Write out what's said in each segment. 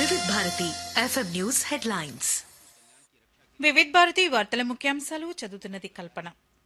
వివిధ Bharati FM news headlines Vividh Bharati వార్తల ముఖ్యాంశాలు చదువుతున్నది కల్పన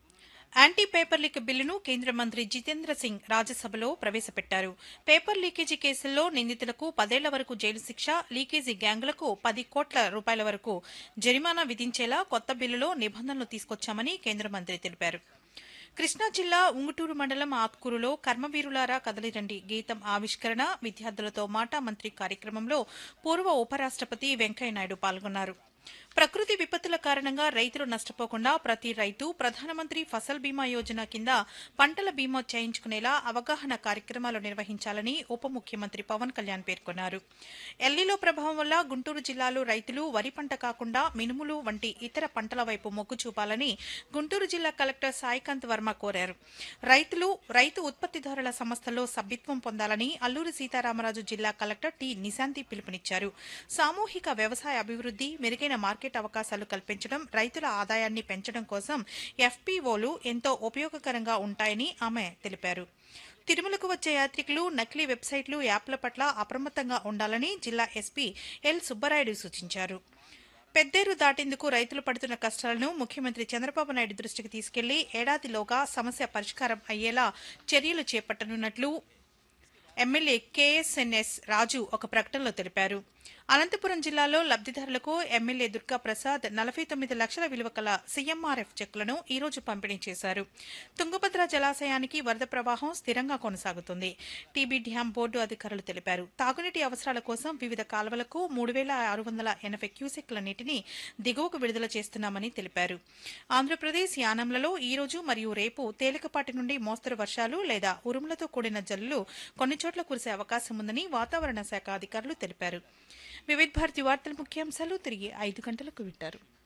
యాంటీ పేపర్ లీక్ బిల్లును కేంద్ర మంత్రి జితేంద్ర సింగ్ రాజ్యసభలో ప్రవేశపెట్టారు పేపర్ లీకేజీ కేసుల్లో నిందితులకు పదేళ్ల వరకు జైలు శిక్ష లీకేజీ గ్యాంగులకు పది కోట్ల రూపాయల వరకు జరిమానా విధించేలా కొత్త బిల్లులో నిబంధనలు తీసుకొచ్చామని కేంద్ర మంత్రి తెలిపారు కృష్ణా జిల్లా ఉంగుటూరు మండలం ఆత్కూరులో కర్మవీరులారా కదలిరండి గీతం ఆవిష్కరణ విద్యార్థులతో మాట మంత్రి కార్యక్రమంలో పూర్వ ఉపరాష్టపతి వెంకయ్యనాయుడు పాల్గొన్నారు ప్రకృతి విపత్తుల కారణంగా రైతులు నష్టపోకుండా ప్రతి రైతు ప్రధానమంత్రి ఫసల్ బీమా యోజన కింద పంటల బీమా చేయించుకునేలా అవగాహన కార్యక్రమాలు నిర్వహించాలని ఉప ముఖ్యమంత్రి పవన్ కళ్యాణ్ పేర్కొన్నారు ఎల్లీలో ప్రభావం వల్ల గుంటూరు జిల్లాలో రైతులు వరి పంట కాకుండా మినుములు వంటి ఇతర పంటల వైపు మొగ్గు చూపాలని గుంటూరు జిల్లా కలెక్టర్ సాయికాంత్ వర్మ కోరారు రైతులు రైతు ఉత్పత్తిదారుల సంస్థల్లో సభ్యత్వం పొందాలని అల్లూరి సీతారామరాజు జిల్లా కలెక్టర్ టి నిశాంతి పిలుపునిచ్చారు సామూహిక వ్యవసాయ అభివృద్ధి మెరుగైన మార్కెట్ అవకాశాలు కల్పించడం రైతుల ఆదాయాన్ని పెంచడం కోసం ఎఫ్పీఓలు ఎంతో ఉపయోగకరంగా ఉంటాయని ఆమె తెలిపారు తిరుమలకు వచ్చే యాత్రికులు నకిలీ వెబ్సైట్లు యాప్ల పట్ల అప్రమత్తంగా ఉండాలని జిల్లా ఎస్పీ ఎల్ సుబ్బరాయుడు సూచించారు పెద్దేరు దాటేందుకు రైతులు పడుతున్న కష్టాలను ముఖ్యమంత్రి చంద్రబాబు నాయుడు దృష్టికి తీసుకెళ్లి ఏడాదిలోగా సమస్య పరిష్కారం అయ్యేలా చర్యలు చేపట్టనున్నట్లు ఎమ్మెల్యే కేఎస్ఎన్ఎస్ రాజు ఒక ప్రకటనలో తెలిపారు అనంతపురం జిల్లాలో లబ్దిదారులకు ఎమ్మెల్యే దుర్గా ప్రసాద్ నలభై తొమ్మిది లక్షల విలువ కల సీఎంఆర్ఎఫ్ చెక్కులను ఈ రోజు పంపిణీ చేశారు తుంగభద్ర జలాశయానికి వరద ప్రవాహం స్థిరంగా కొనసాగుతుంది టీబీ డ్యాం బోర్డు అధికారులు తెలిపారు తాగునీటి అవసరాల కోసం వివిధ కాలువలకు మూడు వేల ఆరు వందల ఎనభై క్యూసెక్ల నీటిని దిగువకు విడుదల చేస్తున్నామని తెలిపారు ఆంధ్రప్రదేశ్ యానంలలో ఈ రోజు మరియు రేపు తేలికపాటి నుండి మోస్తరు వర్షాలు లేదా ఉరుములతో కూడిన జల్లులు కొన్ని చోట్ల కురిసే అవకాశం ఉందని వాతావరణ శాఖ అధికారులు తెలిపారు వివిధ భారతి వార్తల ముఖ్యాంశాలు తిరిగి ఐదు గంటలకు వింటారు